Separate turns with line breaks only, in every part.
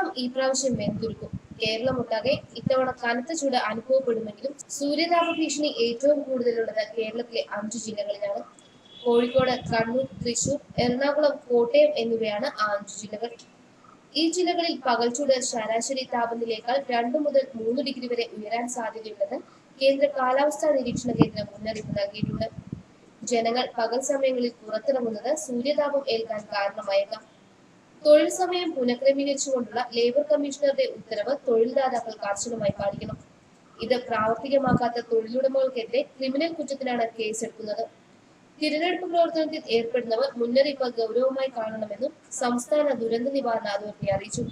കേരളം ഈ പ്രാവശ്യം വെന്തുരുക്കും കേരളമൊട്ടാകെ ഇത്തവണ കനത്ത ചൂട് അനുഭവപ്പെടുമെങ്കിലും സൂര്യതാപ ഭീഷണി ഏറ്റവും കൂടുതലുള്ളത് കേരളത്തിലെ അഞ്ചു ജില്ലകളിലാണ് കോഴിക്കോട് കണ്ണൂർ തൃശൂർ എറണാകുളം കോട്ടയം എന്നിവയാണ് ആ അഞ്ചു ജില്ലകൾ ഈ ജില്ലകളിൽ പകൽച്ചൂട് ശരാശരി താപനിലയേക്കാൾ രണ്ടു മുതൽ മൂന്ന് ഡിഗ്രി വരെ ഉയരാൻ സാധ്യതയുണ്ടെന്ന് കേന്ദ്ര കാലാവസ്ഥാ നിരീക്ഷണ കേന്ദ്രം മുന്നറിയിപ്പ് നൽകിയിട്ടുണ്ട് ജനങ്ങൾ പകൽ സമയങ്ങളിൽ പുറത്തിറങ്ങുന്നത് സൂര്യതാപം ഏൽക്കാൻ കാരണമായേക്കാം തൊഴിൽ സമയം പുനഃക്രമീകരിച്ചുകൊണ്ടുള്ള ലേബർ കമ്മീഷണറുടെ ഉത്തരവ് തൊഴിൽദാതാക്കൾ കർശനമായി പാലിക്കണം ഇത് പ്രാവർത്തികമാക്കാത്ത തൊഴിലുടമകൾക്കെതിരെ ക്രിമിനൽ കുറ്റത്തിനാണ് കേസെടുക്കുന്നത് തിരഞ്ഞെടുപ്പ് പ്രവർത്തനത്തിൽ ഏർപ്പെടുന്നവർ മുന്നറിയിപ്പ് ഗൗരവമായി കാണണമെന്നും സംസ്ഥാന ദുരന്ത നിവാരണ അതോറിറ്റി അറിയിച്ചു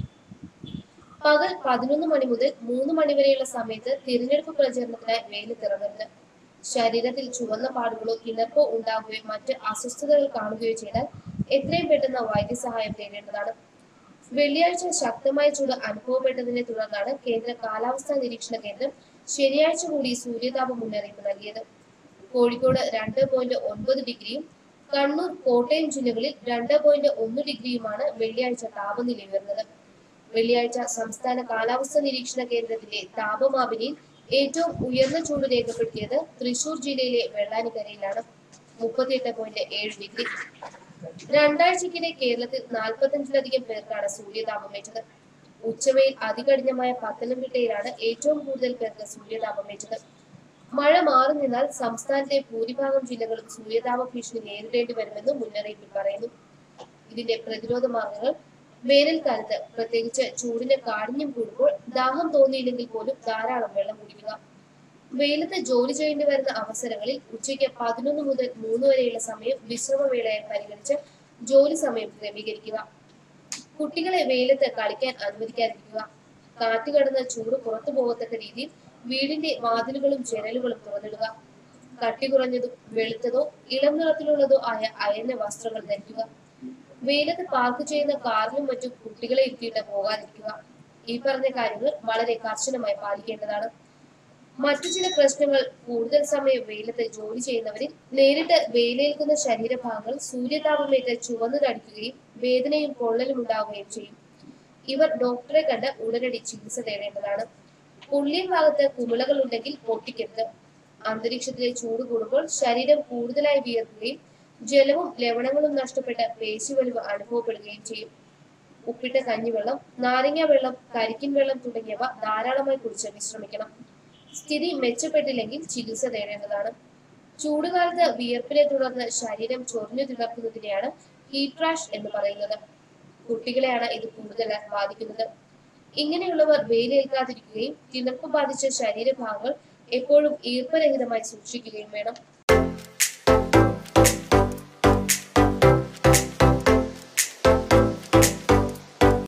പകൽ പതിനൊന്ന് മണി മുതൽ മൂന്ന് മണി വരെയുള്ള സമയത്ത് തിരഞ്ഞെടുപ്പ് പ്രചരണത്തിനായി വെയിലത്തിറങ്ങരുത് ശരീരത്തിൽ ചുവന്ന പാടുകളോ കിണർപ്പോ ഉണ്ടാകുകയോ മറ്റ് അസ്വസ്ഥതകൾ കാണുകയോ ചെയ്താൽ എത്രയും പെട്ടെന്ന് വൈദ്യസഹായം തേടേണ്ടതാണ് വെള്ളിയാഴ്ച ശക്തമായ ചൂട് അനുഭവപ്പെട്ടതിനെ തുടർന്നാണ് കേന്ദ്ര കാലാവസ്ഥാ നിരീക്ഷണ കേന്ദ്രം ശനിയാഴ്ച കൂടി സൂര്യതാപ മുന്നറിയിപ്പ് നൽകിയത് കോഴിക്കോട് രണ്ട് പോയിന്റ് ഒൻപത് ഡിഗ്രിയും കണ്ണൂർ കോട്ടയം ജില്ലകളിൽ രണ്ട് പോയിന്റ് ഒന്ന് ഡിഗ്രിയുമാണ് വെള്ളിയാഴ്ച താപനില ഉയർന്നത് വെള്ളിയാഴ്ച സംസ്ഥാന കാലാവസ്ഥാ നിരീക്ഷണ കേന്ദ്രത്തിന്റെ താപമാപിനിയിൽ ഏറ്റവും ഉയർന്ന ചൂട് രേഖപ്പെടുത്തിയത് തൃശൂർ ജില്ലയിലെ വെള്ളാനിക്കരയിലാണ് മുപ്പത്തിയെട്ട് പോയിന്റ് ഏഴ് ഡിഗ്രി രണ്ടാഴ്ചക്കിടെ കേരളത്തിൽ നാൽപ്പത്തഞ്ചിലധികം പേർക്കാണ് സൂര്യതാപമേറ്റത് ഉച്ചവെയിൽ അതികഠിനമായ പത്തനംതിട്ടയിലാണ് ഏറ്റവും കൂടുതൽ പേർക്ക് സൂര്യതാപമേറ്റത് മഴ മാറി നിന്നാൽ സംസ്ഥാനത്തെ ഭൂരിഭാഗം ജില്ലകളും സൂര്യതാപ ഭീഷണി നേരിടേണ്ടി വരുമെന്ന് മുന്നറിയിപ്പിൽ പറയുന്നു ഇതിന്റെ പ്രതിരോധ മാർഗങ്ങൾ വേനൽക്കാലത്ത് പ്രത്യേകിച്ച് ചൂടിന് കാഠിന്യം കൂടുമ്പോൾ ദാഹം തോന്നിയില്ലെങ്കിൽ പോലും ധാരാളം വെള്ളം കുടിക്കുക വെയിലത്ത് ജോലി ചെയ്യേണ്ടി വരുന്ന അവസരങ്ങളിൽ ഉച്ചയ്ക്ക് പതിനൊന്ന് മുതൽ മൂന്ന് വരെയുള്ള സമയം വിശ്രമവേളയായി പരിഗണിച്ച് ജോലി സമയം ക്രമീകരിക്കുക കുട്ടികളെ വെയിലത്ത് കളിക്കാൻ അനുവദിക്കാതിരിക്കുക കാറ്റ് കടന്ന് ചൂട് പുറത്തു പോകത്തക്ക രീതിയിൽ വീടിന്റെ വാതിലുകളും ജനലുകളും തുറന്നിടുക കട്ടി കുറഞ്ഞതും വെളുത്തതോ ഇളം നിറത്തിലുള്ളതോ ആയ അയഞ്ഞ വസ്ത്രങ്ങൾ ധരിക്കുക വെയിലത്ത് പാർക്ക് ചെയ്യുന്ന കാറിലും മറ്റും കുട്ടികളെ ഇരുത്തിയിട്ട് പോകാതിരിക്കുക ഈ പറഞ്ഞ കാര്യങ്ങൾ വളരെ കർശനമായി പാലിക്കേണ്ടതാണ് മറ്റു ചില പ്രശ്നങ്ങൾ കൂടുതൽ സമയം വെയിലത്ത് ജോലി ചെയ്യുന്നവരിൽ നേരിട്ട് വെയിലേൽക്കുന്ന ശരീരഭാഗങ്ങൾ സൂര്യതാപമേറ്റ് ചുവന്നു തടിക്കുകയും വേദനയും പൊള്ളലും ഉണ്ടാവുകയും ചെയ്യും ഇവർ ഡോക്ടറെ കണ്ട് ഉടനടി ചികിത്സ തേടേണ്ടതാണ് പുള്ളിയ ഭാഗത്ത് കുമിളകൾ ഉണ്ടെങ്കിൽ പൊട്ടിക്കരുത് അന്തരീക്ഷത്തിലെ ചൂട് കൂടുമ്പോൾ ശരീരം കൂടുതലായി വിയർക്കുകയും ജലവും ലവണങ്ങളും നഷ്ടപ്പെട്ട് പേശിവലിവ് അനുഭവപ്പെടുകയും ചെയ്യും ഉപ്പിട്ട കഞ്ഞിവെള്ളം നാരങ്ങ വെള്ളം കരിക്കിൻ വെള്ളം തുടങ്ങിയവ ധാരാളമായി കുടിച്ച് വിശ്രമിക്കണം സ്ഥിതി മെച്ചപ്പെട്ടില്ലെങ്കിൽ ചികിത്സ തേടേണ്ടതാണ് ചൂടുകാലത്ത് വിയർപ്പിനെ തുടർന്ന് ശരീരം ചൊറിഞ്ഞു തിളക്കുന്നതിനെയാണ് ഹീറ്റ് റാഷ് എന്ന് പറയുന്നത് കുട്ടികളെയാണ് ഇത് കൂടുതൽ ബാധിക്കുന്നത് ഇങ്ങനെയുള്ളവർ വെയിലേൽക്കാതിരിക്കുകയും തിണർപ്പ് ബാധിച്ച ശരീരഭാഗങ്ങൾ എപ്പോഴും ഈർപ്പരഹിതമായി സൂക്ഷിക്കുകയും വേണം